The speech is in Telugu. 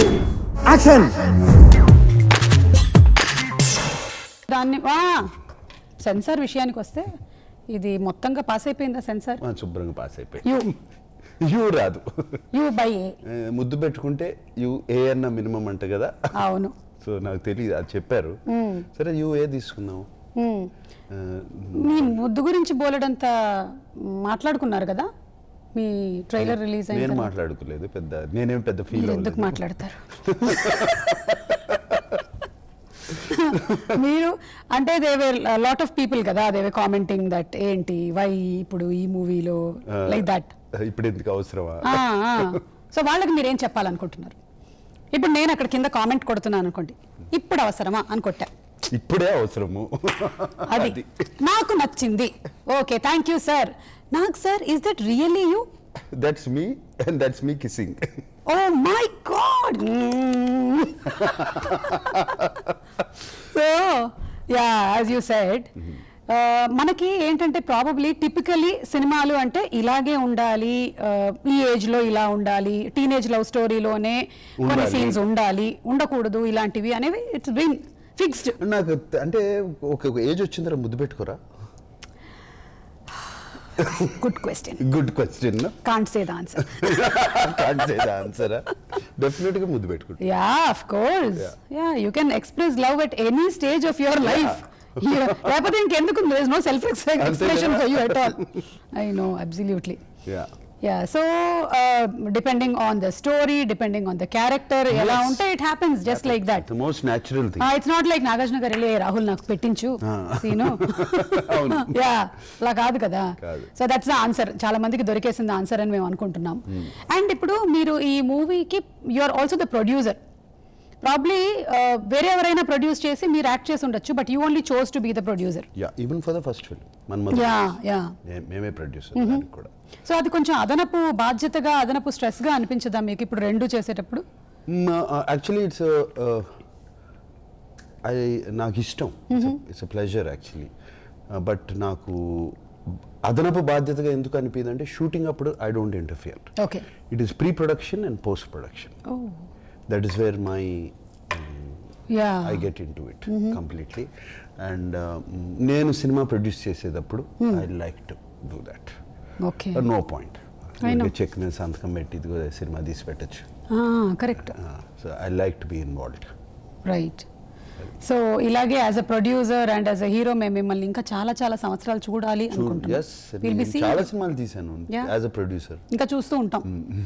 యాక్షన్ దాన్ని ఆ, సెన్సార్ విషయానికి వస్తే ఇది మొత్తంగా పాస్ అయిపోయిందా సెన్సార్ ఆ, శుభ్రంగా పాస్ అయిపోయి యూ యూ రాదు యూ బై ఏ ఏ, ముద్దు పెట్టుకుంటే యూ ఏ అన్న మినిమం అంట కదా అవును సో నాకు తెలియదు అది చెప్పారు సరే యూ ఏ తీసుకున్నావు మ్మ్. ఆ, మీ ముద్దు గురించి బోలెడంత మాట్లాడుకున్నారు కదా మీ ట్రైలర్ రిలీజ్ అయిన నేను తర్వాత. మాట్లాడుకోలేదు పెద్ద నేనేం పెద్ద ఫీల్ మీరు ఎందుకు మాట్లాడతారు మీరు అంటే దేవే లాట్ ఆఫ్ పీపుల్ కదా దేవే కామెంటింగ్ దట్ ఏంటి వై ఇప్పుడు ఈ మూవీలో లైక్ దట్ ఇప్పుడు ఎందుకు అవసరమా సో వాళ్ళకి మీరేం చెప్పాలనుకుంటున్నారు ఇప్పుడు నేను అక్కడ కింద కామెంట్ కొడుతున్నాను అనుకోండి ఇప్పుడు అవసరమా అని కొట్టా ఇప్పుడే అవసరము అది నాకు నచ్చింది ఓకే థ్యాంక్ యూ సార్ నాకు sir is that really you that's me and that's me kissing oh my god so yeah as you said మనకి ఏంటంటే ప్రాబబ్లీ టిపికలీ సినిమాలు అంటే ఇలాగే ఉండాలి uh, ఈ ఏజ్ లో ఇలా ఉండాలి టీనేజ్ లవ్ స్టోరీలోనే కొన్ని ఉండాలి. సీన్స్ ఉండాలి ఉండకూడదు ఇలాంటివి అనేవి ఇట్స్ బీన్ ఫిక్స్డ్ నాకు త- అంటే ఒక ఒక ఏజ్ వచ్చిన తర్వాత ముద్దు పెట్టుకోరా good question good question can't say the answer ఆన్సరా డెఫినెట్ గా ముద్దు పెట్టుకుంటా yeah of course yeah you can express love at any stage of your life లేకపోతే ఇంకెందుకు there no self expression for you at all I know absolutely yeah yeah so depending on the story depending on the character ఎలా Yes. ఉంటే it happens just like that the most natural thing it's not like Nagarjuna garu వెళ్ళి రాహుల్ నాకు పెట్టించు Ah. సీను అవును. యా అలా కాదు కదా కాదు. సో దట్స్ ద ఆన్సర్ చాలా మందికి దొరికేసింది ఆన్సర్ అని మేము అనుకుంటున్నాం అండ్ ఇప్పుడు మీరు ఈ మూవీకి you are also the producer probably వేరే ఎవరైనా ప్రొడ్యూస్ చేసి మీరు యాక్ట్ చేసి ఉండొచ్చు but you only chose to be the producer yeah even for the first film మన యా యా మేమే ప్రొడ్యూసర్ దానికి కూడా సో అది కొంచెం అదనపు బాధ్యతగా అదనపు స్ట్రెస్ గా అనిపించదా మీకు ఇప్పుడు రెండు చేసేటప్పుడు యాక్చువల్లీ ఇట్స్ ఐ నాకు ఇష్టం ఇట్స్ ప్లెజర్ యాక్చువల్లీ బట్ నాకు అదనపు బాధ్యతగా ఎందుకు అనిపించింది అంటే షూటింగ్ అప్పుడు I don't interfere okay it is pre production and post production that is where my yeah I get into it completely and నేను సినిమా ప్రొడ్యూస్ చేసేటప్పుడు I like to do that okay no point I know. Check నేను సంతకం పెట్టి ఇదిగో సినిమా తీసి పెట్టచ్చు correct so I like to be involved right so ఇలాగే as a producer and as a hero మేము మిమ్మల్ని ఇంకా చాలా చాలా సంవత్సరాలు చూడాలి ఎస్ అనుకుంటున్నాం We'll be seeing చాలా it. సినిమాలు తీశాను Yeah. యాజ్ అ ప్రొడ్యూసర్ ఇంకా చూస్తూ ఉంటాం